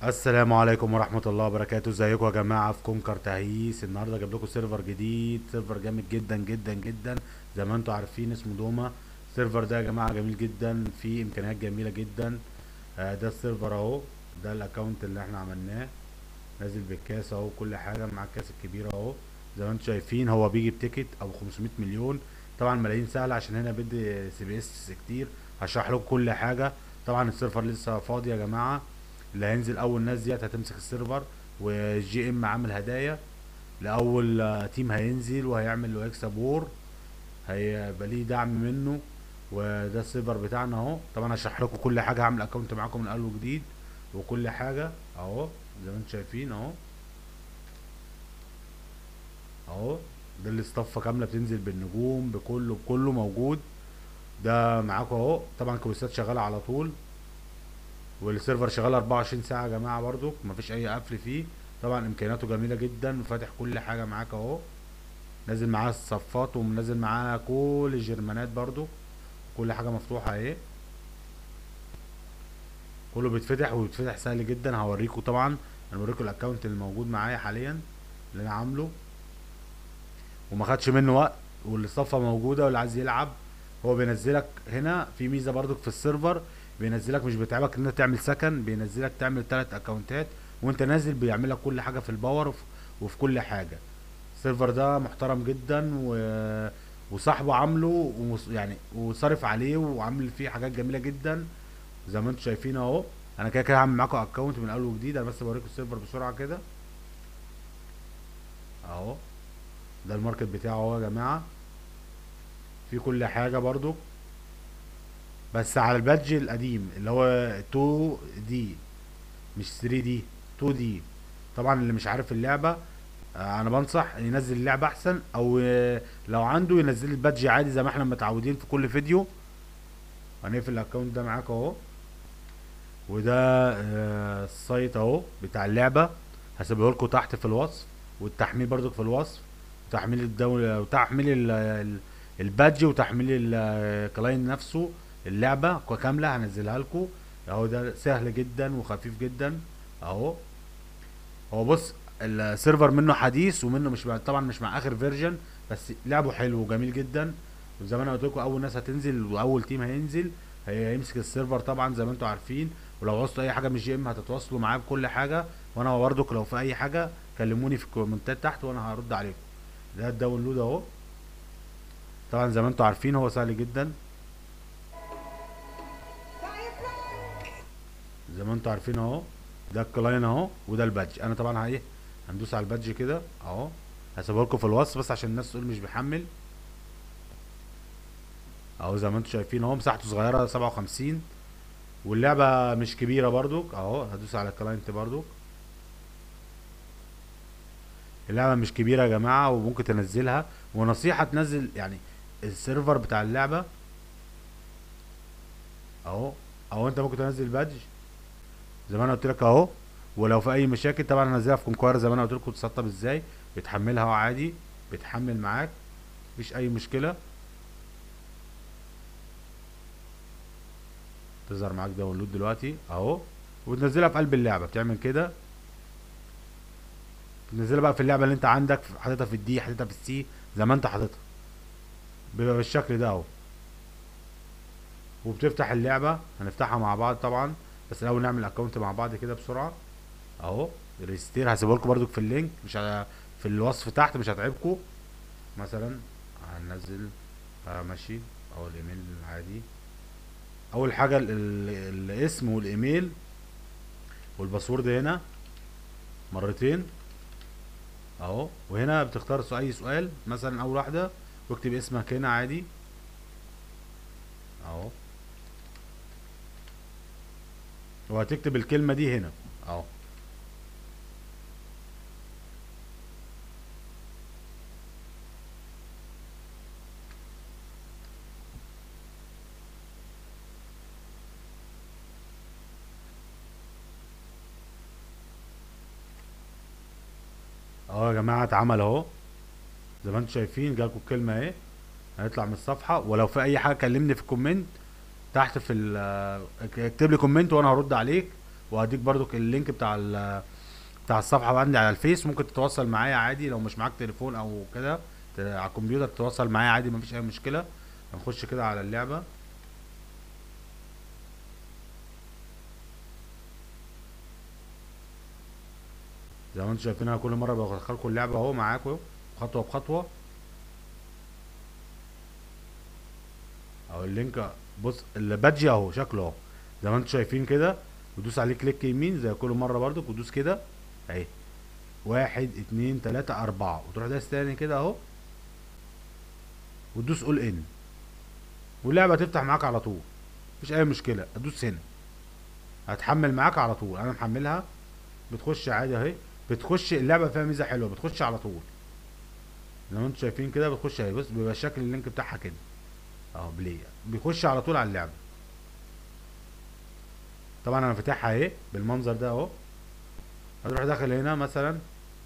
السلام عليكم ورحمة الله وبركاته ازيكم يا جماعة في كونكر تهييس النهاردة جايب لكم سيرفر جديد سيرفر جامد جدا جدا جدا زي ما انتم عارفين اسمه دوما السيرفر ده يا جماعة جميل جدا فيه امكانيات جميلة جدا آه ده السيرفر اهو ده الاكونت اللي احنا عملناه نازل بالكاس اهو كل حاجة مع الكاس الكبير اهو زي ما انتم شايفين هو بيجي بتيكت ابو 500 مليون طبعا ملايين سهلة عشان هنا بدي سي بي اس كتير هشرح لكم كل حاجة طبعا السيرفر لسه فاضي يا جماعة اللي هينزل اول ناس ديت هتمسك السيرفر والجي ام عامل هدايا لاول آه، تيم هينزل وهيعمل ويكسب وور هيبقى ليه دعم منه وده السيرفر بتاعنا اهو طبعا هشرح لكم كل حاجه هعمل اكونت معاكم من اول وجديد وكل حاجه اهو زي ما انتم شايفين اهو اهو ده الاستافه كامله بتنزل بالنجوم بكله بكله موجود ده معاكم اهو طبعا كويسات شغاله على طول والسيرفر شغال 24 ساعة يا جماعة برضو مفيش أي قفل فيه طبعا إمكانياته جميلة جدا وفاتح كل حاجة معاك أهو نازل معاه الصفات ومنزل معاه كل الجرمانات برضو كل حاجة مفتوحة اهي كله بيتفتح وبيتفتح سهل جدا هوريكم طبعا انا بوريكم الاكونت اللي موجود معايا حاليا اللي انا عامله وما خدش منه وقت والصفة موجودة واللي عايز يلعب هو بينزلك هنا في ميزة برضو في السيرفر بينزلك مش بيتعبك ان انت تعمل سكن بينزلك تعمل ثلاث اكونتات وانت نازل بيعمل لك كل حاجه في الباور وفي, وفي كل حاجه السيرفر ده محترم جدا و... وصاحبه عامله ومص... يعني وصارف عليه وعامل فيه حاجات جميله جدا زي ما انتم شايفين اهو انا كده كده هعمل معاكم اكونت من اول وجديد انا بس بوريكم السيرفر بسرعه كده اهو ده الماركت بتاعه اهو يا جماعه في كل حاجه برضو بس على البادج القديم اللي هو 2 دي مش 3 دي 2 دي طبعا اللي مش عارف اللعبه آه، انا بنصح ينزل اللعبه احسن او آه، لو عنده ينزل البادج عادي زي ما احنا متعودين في كل فيديو هنقفل الاكونت ده معاك اهو وده آه، السايت اهو بتاع اللعبه هسيبه لكم تحت في الوصف والتحميل برضو في الوصف وتحميل الدولة وتحميل ال- ال- البادج وتحميل الكلاين نفسه اللعبه كامله هنزلها لكم اهو ده سهل جدا وخفيف جدا اهو هو بص السيرفر منه حديث ومنه مش مع- طبعا مش مع اخر فيرجن بس لعبه حلو وجميل جدا وزي ما انا قلت لكم اول ناس هتنزل واول تيم هينزل هي- هيمسك السيرفر طبعا زي ما انتم عارفين ولو عوزتوا اي حاجه من الجي ام هتتواصلوا معاه بكل حاجه وانا برضك لو في اي حاجه كلموني في الكومنتات تحت وانا هرد عليكم ده الداونلود اهو طبعا زي ما انتم عارفين هو سهل جدا زي ما انتم عارفين اهو ده الكلاين اهو وده البادج انا طبعا ايه هندوس على البادج كده اهو هسيبه لكم في الوصف بس عشان الناس تقول مش بيحمل اهو زي ما انتم شايفين اهو مساحته صغيره 57 واللعبه مش كبيره برضو اهو هدوس على الكلاينت برضو اللعبه مش كبيره يا جماعه وممكن تنزلها ونصيحه تنزل يعني السيرفر بتاع اللعبه اهو اهو انت ممكن تنزل بادج زي ما انا قلت لك اهو ولو في اي مشاكل طبعا هنزلها في كونكوير زي ما انا قلت لكم تسطب ازاي بتحملها اهو عادي بتحمل معاك مفيش اي مشكله تظهر معاك داونلود دلوقتي اهو وتنزلها في قلب اللعبه بتعمل كده تنزلها بقى في اللعبه اللي انت عندك حاططها في الدي حاططها في السي زي ما انت حاططها بيبقى بالشكل ده اهو وبتفتح اللعبه هنفتحها مع بعض طبعا بس الاول نعمل اكونت مع بعض كده بسرعه اهو ريستير هسيبه لكم برضو في اللينك مش ه... في الوصف تحت مش هتعبكم مثلا هننزل آه ماشي او الايميل العادي اول حاجه ال... ال... الاسم والايميل والباسورد هنا مرتين اهو وهنا بتختار سو- اي سؤال مثلا اول واحده واكتب اسمك هنا عادي اهو وهتكتب الكلمة دي هنا اهو اهو يا جماعة اتعمل اهو زي ما انتم شايفين جالكم الكلمة اهي هنطلع من الصفحة ولو في اي حاجة كلمني في الكومنت تحت في ال- اكتب لي كومنت وانا هرد عليك وهديك برضك اللينك بتاع ال بتاع الصفحه عندي على الفيس ممكن تتواصل معايا عادي لو مش معاك تليفون او كده ت- على الكمبيوتر تتواصل معايا عادي مفيش اي مشكله هنخش كده على اللعبه زي ما انتم شايفين انا كل مره بدخلكم اللعبه اهو معاكم اهو خطوه بخطوه اهو اللينك بص البادج اهو شكله اهو زي ما انتم شايفين كده وتدوس عليه كليك يمين زي كل مره برضو وتدوس كده اهي واحد اتنين تلاتة اربعة وتروح دايس تاني كده اهو وتدوس اول ان واللعبة تفتح معاك على طول مفيش اي مشكلة ادوس هنا هتحمل معاك على طول انا محملها بتخش عادي اهي بتخش اللعبة فيها ميزة حلوة بتخش على طول زي ما انتم شايفين كده بتخش اهي بص بيبقى شكل اللينك بتاعها كده اهو بلاي بيخش على طول على اللعبة طبعا انا فاتحها اهي بالمنظر ده اهو هتروح داخل هنا مثلا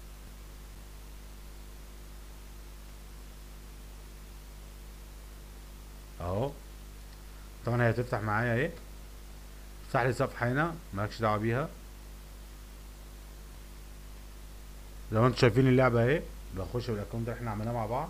اهو طبعا هي هتفتح معايا اهي افتح لي صفحة هنا مالكش دعوة بيها زي ما انتم شايفين اللعبة اهي بخش بالاكونت اللي احنا عملناه مع بعض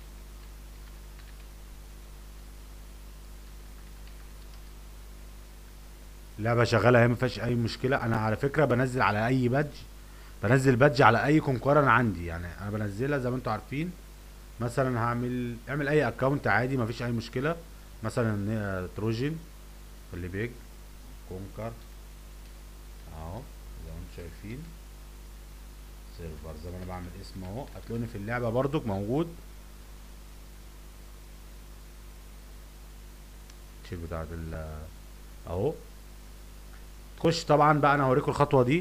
اللعبة شغالة اهي مفيهاش اي مشكلة انا على فكرة بنزل على اي بادج بنزل بادج على اي كونكور انا عندي يعني انا بنزلها زي ما انتم عارفين مثلا هعمل اعمل اي اكونت عادي مفيش اي مشكلة مثلا آه، تروجن اللي بيج كونكر اهو زي ما انتم شايفين سيرفر زي ما انا بعمل اسم اهو هتلاقوني في اللعبة برضك موجود الشيل بتاعت ال اهو تخش طبعا بقى انا هوريكم الخطوة دي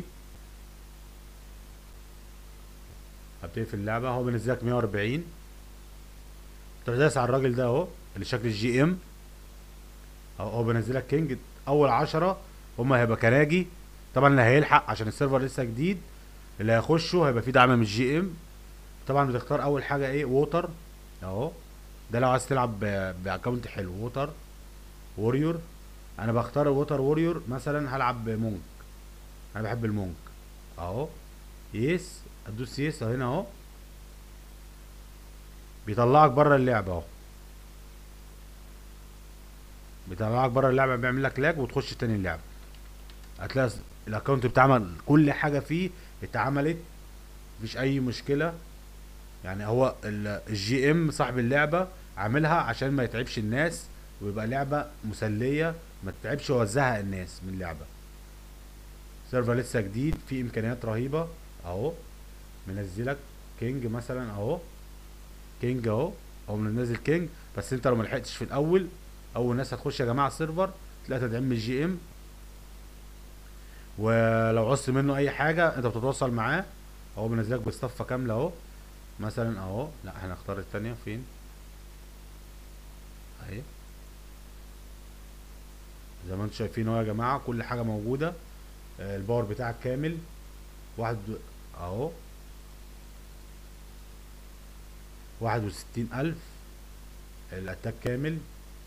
هبتدي في اللعبة هو بينزلك 140 تروح دايس على الراجل ده اهو اللي شكل الجي ام اهو هو بينزلك كينج اول عشرة هما هيبقى كراجي طبعا اللي هيلحق عشان السيرفر لسه جديد اللي هيخشوا هيبقى فيه دعم من الجي ام طبعا بتختار اول حاجة ايه ووتر اهو ده لو عايز تلعب ب- باكونت حلو ووتر ووريور انا بختار ووتر ووريور مثلا هلعب بمونك انا بحب المونك اهو يس ادوس يس هنا اهو بيطلعك بره اللعبه اهو بيطلعك بره اللعبه بيعمل لك لاج وتخش تاني اللعبه هتلاقي س- الاكونت بتاعمل كل حاجه فيه اتعملت مفيش اي مشكله يعني هو ال- الجي ام صاحب اللعبه عاملها عشان ما يتعبش الناس ويبقى لعبه مسليه ما تتعبش وزهق الناس من اللعبه سيرفر لسه جديد فيه امكانيات رهيبه اهو منزلك كينج مثلا اهو كينج اهو هو منزل كينج بس انت لو ملحقتش في الاول اول ناس هتخش يا جماعه السيرفر تلاقي تدعيم من الجي ام ولو عوزت منه اي حاجه انت بتتواصل معاه هو بينزلك بالصفه كامله اهو مثلا اهو لا هنختار التانية فين اهي زي ما انتم شايفين اهو يا جماعه كل حاجه موجوده آه، الباور بتاعك كامل واحد اهو واحد وستين ألف الأتاك كامل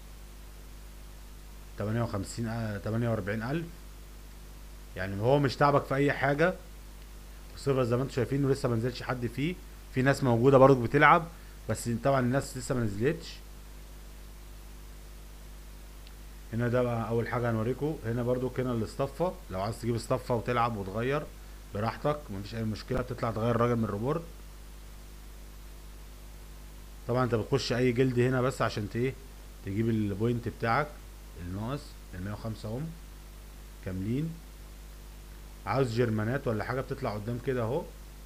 تمانية وخمسين تمانية وأربعين ألف يعني هو مش تعبك في أي حاجة السيرفر زي ما انتم شايفين ولسه منزلش حد فيه في ناس موجودة برضه بتلعب بس طبعا الناس لسه ما نزلتش هنا ده بقى أول حاجة هنوريكم هنا برضه هنا الاصطفة لو عايز تجيب اصطفة وتلعب وتغير براحتك مفيش أي مشكلة بتطلع تغير الراجل من الريبورت طبعا انت بتخش اي جلد هنا بس عشان ت- ايه تجيب البوينت بتاعك الناقص ال 105 هم كاملين عاوز جرمانات ولا حاجه بتطلع قدام كده اهو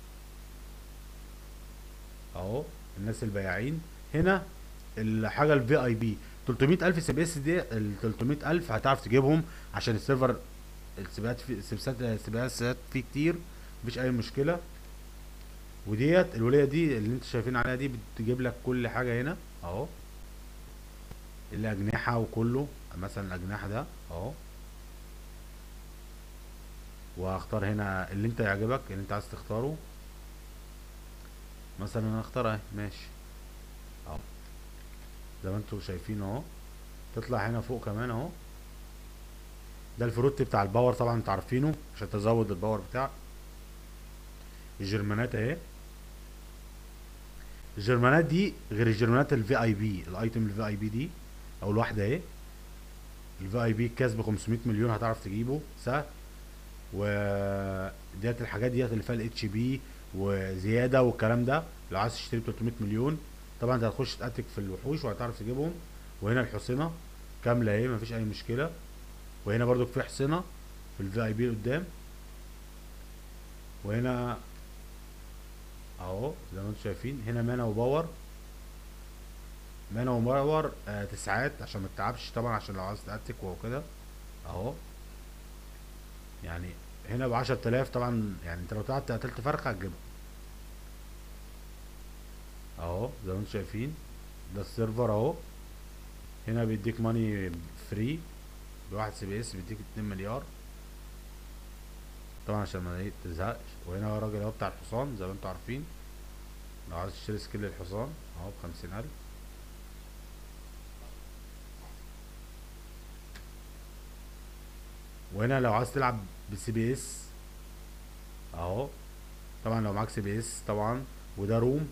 اهو الناس البياعين هنا الحاجه الفي اي بي 300 الف سي بي اس دي ال 300 الف هتعرف تجيبهم عشان السيرفر السباقات في السباقات السباقات فيه كتير مفيش اي مشكله وديت الوليه دي اللي انت شايفين عليها دي بتجيب لك كل حاجه هنا اهو الاجنحه وكله مثلا الاجنحه ده اهو وهختار هنا اللي انت يعجبك اللي انت عايز تختاره مثلا انا اختار اهي ماشي اهو زي ما انتم شايفين اهو تطلع هنا فوق كمان اهو ده الفروت بتاع الباور طبعا انتوا عارفينه عشان تزود الباور بتاعك الجرمانات اهي الجرمانات دي غير الجرمانات الفي اي بي الايتم الفي اي بي دي او الواحده اهي الفي اي بي الكاس ب 500 مليون هتعرف تجيبه سهل و ديت الحاجات ديت اللي فيها الاتش بي وزياده والكلام ده لو عايز تشتري ب 300 مليون طبعا انت هتخش تاتك في الوحوش وهتعرف تجيبهم وهنا الحصينه كامله اهي مفيش اي مشكله وهنا برضو في حصينه في الفي اي بي قدام وهنا اهو زي ما انتم شايفين هنا مانا وباور مانا وباور آه تسعات عشان ما تتعبش طبعا عشان لو عايز تأتك وكده اهو يعني هنا ب 10000 طبعا يعني انت لو قعدت قتلت فرخه هتجيبها اهو زي ما انتم شايفين ده السيرفر اهو هنا بيديك ماني فري بواحد سي بي اس بيديك 2 مليار طبعا عشان ما ايه تزهقش وهنا الراجل اهو بتاع الحصان زي ما انتم عارفين لو عايز تشتري سكيل للحصان اهو بخمسين الف وهنا لو عايز تلعب بسي بي اس اهو طبعا لو معاك سي بي اس طبعا وده روم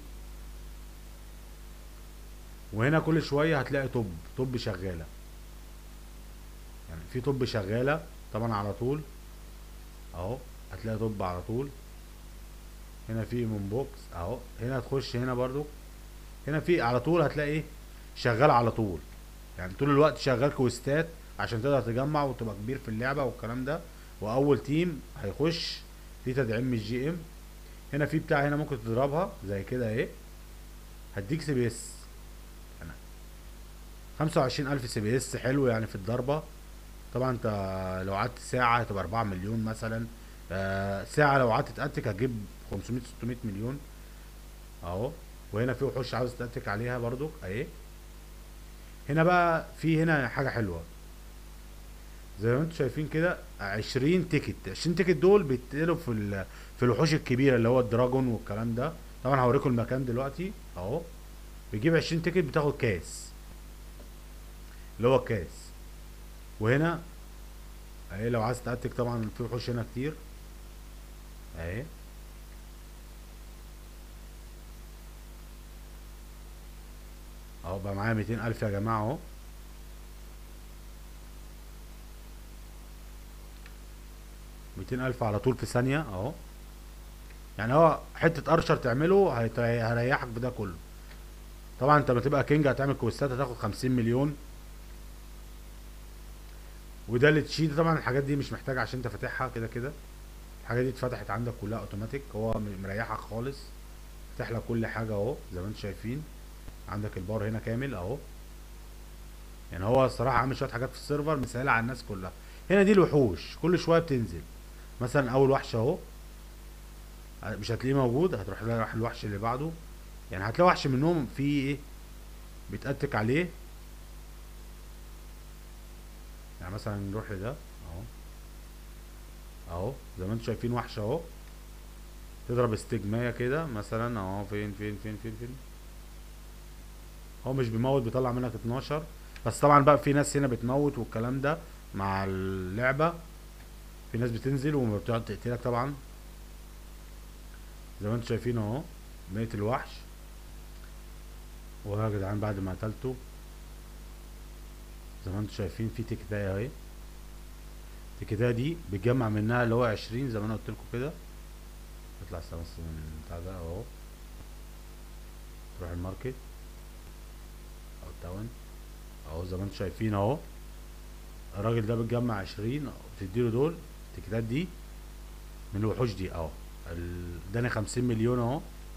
وهنا كل شويه هتلاقي توب توب شغاله يعني في توب شغاله طبعا على طول اهو هتلاقي توب على طول هنا في من بوكس اهو هنا تخش هنا برضو هنا في على طول هتلاقي ايه شغال على طول يعني طول الوقت شغال كويستات عشان تقدر تجمع وتبقى كبير في اللعبه والكلام ده واول تيم هيخش في تدعيم من الجي ام هنا في بتاع هنا ممكن تضربها زي كده اهي هديك سي بي اس انا خمسة وعشرين الف سي بي اس حلو يعني في الضربه طبعا انت لو قعدت ساعه هتبقى اربعة مليون مثلا آه ساعه لو قعدت تأتك هتجيب 500 600 مليون اهو وهنا في وحوش عاوز تأتك عليها برضو اهي هنا بقى في هنا حاجه حلوه زي ما انتم شايفين كده 20 تيكت 20 تيكت دول بيتقلوا في ال- في الوحوش الكبيره اللي هو الدراجون والكلام ده طبعا هوريكم المكان دلوقتي اهو بيجيب 20 تيكت بتاخد كاس اللي هو الكاس وهنا اهي لو عايز تأتك طبعا في وحوش هنا كتير اهي اهو بقى معايا 200 الف يا جماعه اهو ميتين ألف على طول في ثانية أهو يعني هو حتة أرشر تعمله هيت- هيريحك بده كله طبعا انت لما تبقى كينج هتعمل كويستات هتاخد خمسين مليون وده اللي تشيل طبعا الحاجات دي مش محتاجة عشان انت فاتحها كده كده الحاجات دي اتفتحت عندك كلها اوتوماتيك هو م- مريحك خالص فتح لك كل حاجة اهو زي ما انتم شايفين عندك البار هنا كامل اهو يعني هو الصراحة عامل شوية حاجات في السيرفر مسهلة على الناس كلها هنا دي الوحوش كل شوية بتنزل مثلا اول وحش اهو مش هتلاقيه موجود هتروح له- راح الوحش اللي بعده يعني هتلاقي وحش منهم فيه ايه بيتأتك عليه يعني مثلا نروح لده اهو اهو زي ما انتم شايفين وحش اهو تضرب استجماية كده مثلا اهو فين فين فين فين فين هو مش بيموت بيطلع منك 12 بس طبعا بقى في ناس هنا بتموت والكلام ده مع اللعبة في ناس بتنزل وبتقعد تقتلك طبعا زي ما انتم شايفين اهو ميت الوحش وهو يا جدعان بعد ما قتلته زي ما انتم شايفين في تكتاية اهي التكتاية دي بتجمع منها اللي هو عشرين زي ما انا قلت لكم كده اطلع بس من بتاع ده اهو تروح الماركت او التاون اهو زي ما انتم شايفين اهو الراجل ده بتجمع عشرين بتديله دول التيكتات دي من الوحوش دي اهو ال- اداني خمسين مليون اهو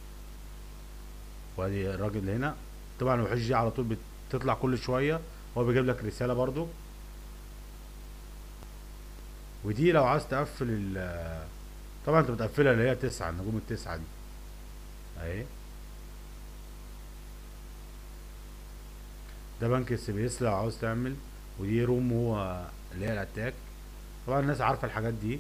وادي الراجل اللي هنا طبعا الوحوش دي على طول بتطلع كل شويه هو بيجيب لك رساله برضو ودي لو عايز تقفل ال طبعا انت بتقفلها اللي هي تسعة النجوم التسعة دي اهي ده بنك السي بي اس لو عاوز تعمل ودي روم هو اللي هي الاتاك طبعا الناس عارفه الحاجات دي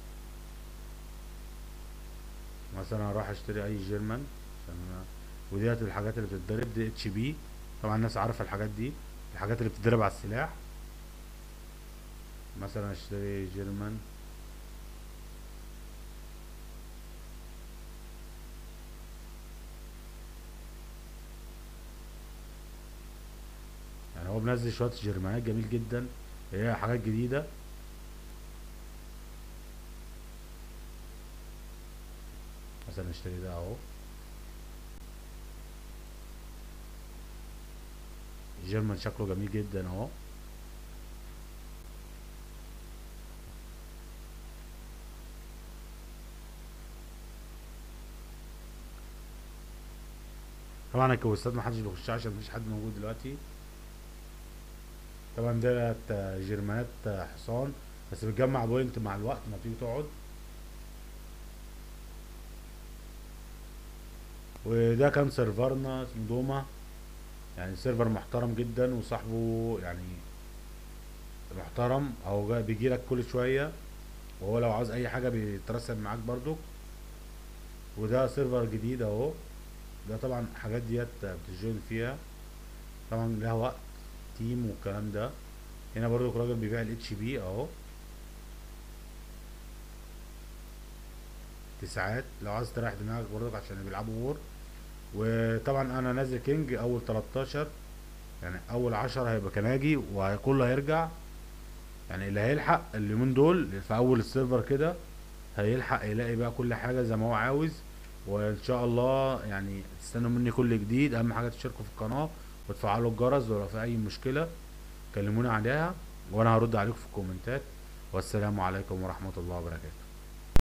مثلا اروح اشتري اي جيرمان عشان أنا- وديت الحاجات اللي بتتضرب دي اتش بي طبعا الناس عارفه الحاجات دي الحاجات اللي بتتضرب على السلاح مثلا اشتري جيرمان يعني هو منزل شوية جيرمانات جميل جدا هي حاجات جديدة مثلا اشتري ده اهو جيرمان شكله جميل جدا اهو طبعا الكوستات محدش بيخشها عشان مفيش حد موجود دلوقتي طبعا ديت جيرمانات حصان بس بتجمع بوينت مع الوقت ما بتيجي تقعد وده كان سيرفرنا اسمه دوما يعني سيرفر محترم جدا وصاحبه يعني محترم او جا- بيجيلك كل شوية وهو لو عاوز اي حاجة بيترسل معاك برضو وده سيرفر جديد اهو ده طبعا حاجات ديت بتجوين فيها طبعا لها وقت تيم والكلام ده هنا برضو راجل بيبيع الاتش بي اهو تسعات لو عايز تريح دماغك برضك عشان بيلعبوا وور وطبعا انا نازل كينج اول 13 يعني اول 10 هيبقى كناجي وكله هيرجع يعني اللي هيلحق اليومين دول في اول السيرفر كده هيلحق يلاقي بقى كل حاجة زي ما هو عاوز وان شاء الله يعني تستنوا مني كل جديد اهم حاجة تشتركوا في القناة وتفعلوا الجرس ولو في اي مشكلة كلموني عليها وانا هرد عليكم في الكومنتات والسلام عليكم ورحمة الله وبركاته